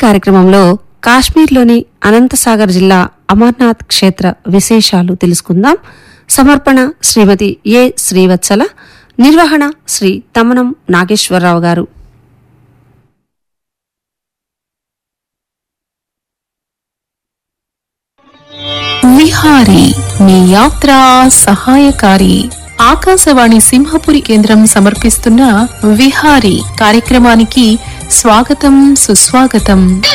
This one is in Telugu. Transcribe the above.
కార్యక్రమంలో కాశ్మీర్లోని అనంతసాగర్ జిల్లా అమర్నాథ్ క్షేత్ర విశేషాలు తెలుసుకుందాం సమర్పణ శ్రీమతి ఏ శ్రీవత్సల నిర్వహణ శ్రీ తమనం నాగేశ్వరరావు గారు విహారీ మీ యాత్ర సహాయకారి ఆకాశవాణి సింహపురి కేంద్రం సమర్పిస్తున్న విహారీ కార్యక్రమానికి స్వాగతం సుస్వాగతం